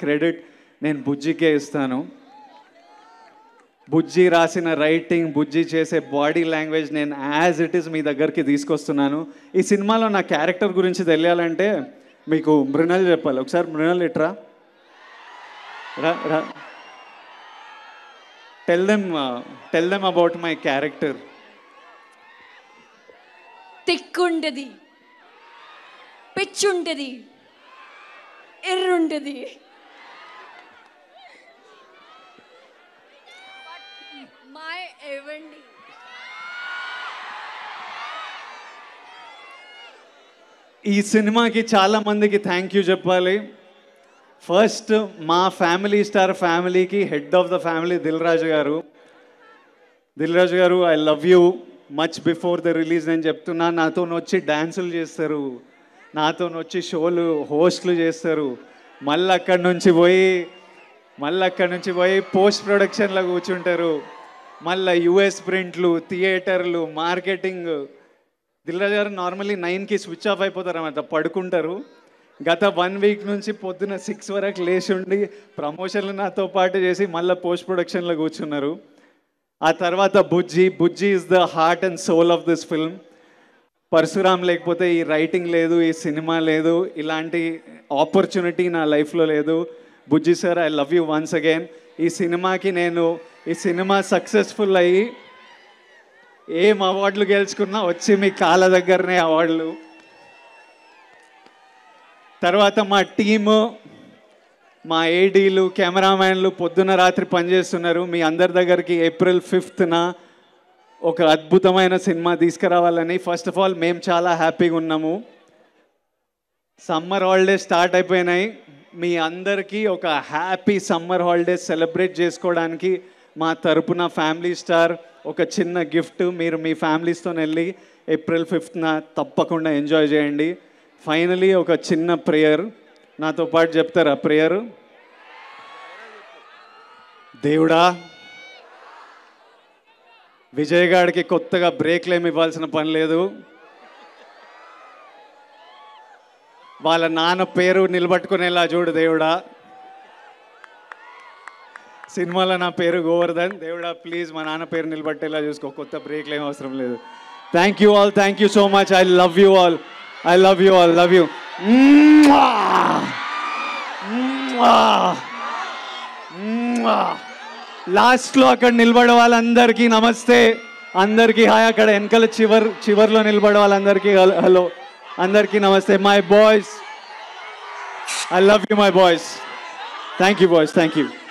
credit నేను బుజ్జికే ఇస్తాను బుజ్జి రాసిన రైటింగ్ బుజ్జి చేసే బాడీ లాంగ్వేజ్ నేను యాజ్ ఇట్ ఈస్ మీ దగ్గరికి తీసుకొస్తున్నాను ఈ సినిమాలో నా క్యారెక్టర్ గురించి తెలియాలంటే మీకు మృణల్ చెప్పాలి ఒకసారి మృణల్ ఇట్రా రా రా tell them tell them about my character తిక్కుంటది పిచ్చుంటది ఎర్రుంటది మై ఎవండి ఈ సినిమాకి చాలా మందికి థ్యాంక్ యూ చెప్పాలి ఫస్ట్ మా ఫ్యామిలీ స్టార్ ఫ్యామిలీకి head of the family Dil Raju garu Dil Raju garu I love you much before the release నేను చెప్తున్నా నాతో వచ్చి డ్యాన్సులు చేస్తారు నాతో వచ్చి షోలు హోస్ట్లు చేస్తారు మళ్ళీ అక్కడి నుంచి పోయి మళ్ళీ అక్కడి నుంచి పోయి పోస్ట్ ప్రొడక్షన్లో కూర్చుంటారు మళ్ళీ యుఎస్ ప్రింట్లు థియేటర్లు మార్కెటింగ్ దిల్రాజు గారు నార్మల్లీ నైన్కి స్విచ్ ఆఫ్ అయిపోతారు అన్నమాట పడుకుంటారు గత వన్ వీక్ నుంచి పొద్దున సిక్స్ వరకు లేచి ఉండి ప్రమోషన్లు నాతో పాటు చేసి మళ్ళీ పోస్ట్ ప్రొడక్షన్లో కూర్చున్నారు ఆ తర్వాత బుజ్జి బుజ్జి is the heart and soul of this film Parasuram లేకపోతే ఈ రైటింగ్ లేదు ఈ సినిమా లేదు ఇలాంటి ఆపర్చునిటీ నా లైఫ్లో లేదు బుజ్జి sir I love you once again ఈ సినిమాకి నేను ఈ సినిమా సక్సెస్ఫుల్ అయ్యి ఏం అవార్డులు గెలుచుకున్నా వచ్చి మీ కాళ్ళ దగ్గరనే అవార్డులు తర్వాత మా టీము మా ఏడీలు కెమెరామ్యాన్లు పొద్దున రాత్రి పనిచేస్తున్నారు మీ అందరి దగ్గరికి ఏప్రిల్ ఫిఫ్త్న ఒక అద్భుతమైన సినిమా తీసుకురావాలని ఫస్ట్ ఆఫ్ ఆల్ మేము చాలా హ్యాపీగా ఉన్నాము సమ్మర్ హాలిడేస్ స్టార్ట్ అయిపోయినాయి మీ అందరికీ ఒక హ్యాపీ సమ్మర్ హాలిడేస్ సెలబ్రేట్ చేసుకోవడానికి మా తరపున ఫ్యామిలీ స్టార్ ఒక చిన్న గిఫ్ట్ మీరు మీ ఫ్యామిలీస్తో వెళ్ళి ఏప్రిల్ ఫిఫ్త్న తప్పకుండా ఎంజాయ్ చేయండి ఫైనలీ ఒక చిన్న ప్రేయర్ నాతో పాటు చెప్తారా ప్రేయర్ దేవుడా విజయ్ గాడికి కొత్తగా బ్రేక్లు ఏమి ఇవ్వాల్సిన పని లేదు వాళ్ళ నాన్న పేరు నిలబట్టుకునేలా చూడు దేవుడా సినిమాలో నా పేరు గోవర్ధన్ దేవుడా ప్లీజ్ మా నాన్న పేరు నిలబట్టేలా చూసుకో కొత్త బ్రేక్లు ఏం అవసరం లేదు thank you all thank you so much I love you all I love you all love you లాస్ట్లో అక్కడ నిలబడే వాళ్ళందరికీ నమస్తే అందరికీ హాయ్ అక్కడ వెనకాల చివరి చివర్లో నిలబడే వాళ్ళందరికీ హలో- హలో అందరికీ నమస్తే my boys I love you my boys thank you boys thank you